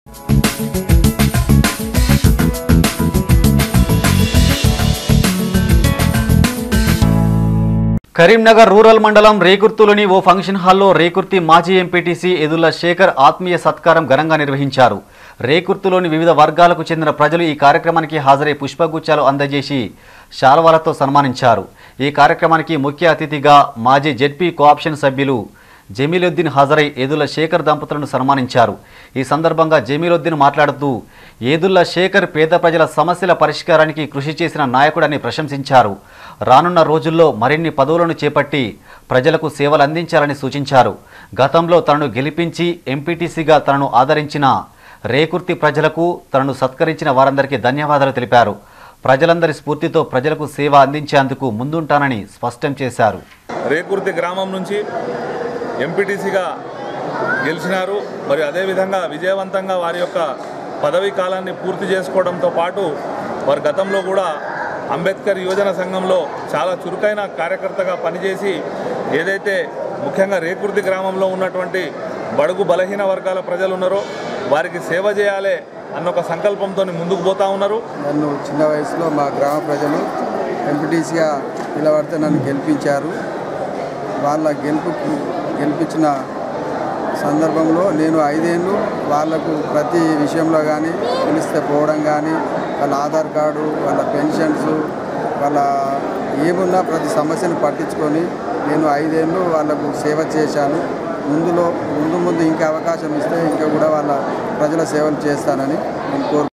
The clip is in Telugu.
కరీంనగర్ రూరల్ మండలం రేకుర్తిలోని ఓ ఫంక్షన్ హాల్లో రేకుర్తి మాజీ ఎంపీటీసీ ఎదుల్లా శేఖర్ ఆత్మీయ సత్కారం ఘనంగా నిర్వహించారు రేకుర్తిలోని వివిధ వర్గాలకు చెందిన ప్రజలు ఈ కార్యక్రమానికి హాజరై పుష్పగుచ్చాలు అందజేసి శాల్వాలతో సన్మానించారు ఈ కార్యక్రమానికి ముఖ్య అతిథిగా మాజీ జెడ్పీ కోఆప్షన్ సభ్యులు జమీలుద్దీన్ హాజరై ఏదుల్లా శేఖర్ దంపతులను సన్మానించారు ఈ సందర్భంగా జమీలుద్దీన్ మాట్లాడుతూ ఏదుల్లా శేఖర్ పేద ప్రజల సమస్యల పరిష్కారానికి కృషి చేసిన నాయకుడని ప్రశంసించారు రానున్న రోజుల్లో మరిన్ని పదవులను చేపట్టి ప్రజలకు సేవలు అందించాలని సూచించారు గతంలో తనను గెలిపించి ఎంపీటీసీగా తనను ఆదరించిన రేకుర్తి ప్రజలకు తనను సత్కరించిన వారందరికీ ధన్యవాదాలు తెలిపారు ప్రజలందరి స్ఫూర్తితో ప్రజలకు సేవ అందించేందుకు ముందుంటానని స్పష్టం చేశారు రేకుర్తి గ్రామం నుంచి ఎంపీటీసీగా గెలిచినారు మరి అదేవిధంగా విజయవంతంగా వారి యొక్క పదవీ కాలాన్ని పూర్తి చేసుకోవడంతో పాటు వారు గతంలో కూడా అంబేద్కర్ యువజన సంఘంలో చాలా చురుకైన కార్యకర్తగా పనిచేసి ఏదైతే ముఖ్యంగా రేకుర్తి గ్రామంలో ఉన్నటువంటి బడుగు బలహీన వర్గాల ప్రజలు ఉన్నారో వారికి సేవ చేయాలి అన్న ఒక సంకల్పంతో ముందుకు పోతా ఉన్నారు నన్ను చిన్న వయసులో మా గ్రామ ప్రజలు ఎంపీటీసీగా నిలబడితే నన్ను గెలిపించారు వాళ్ళ గెలుపు గెలిపించిన సందర్భంలో నేను ఐదేళ్ళు వాళ్లకు ప్రతి విషయంలో కానీ పిలిస్తే పోవడం కానీ వాళ్ళ ఆధార్ కార్డు వాళ్ళ పెన్షన్స్ వాళ్ళ ఏమున్నా ప్రతి సమస్యను పట్టించుకొని నేను ఐదేళ్ళు వాళ్ళకు సేవ చేశాను ముందులో ముందు ముందు ఇంకా అవకాశం ఇస్తే ఇంకా కూడా వాళ్ళ ప్రజల సేవలు చేస్తానని నేను కోరు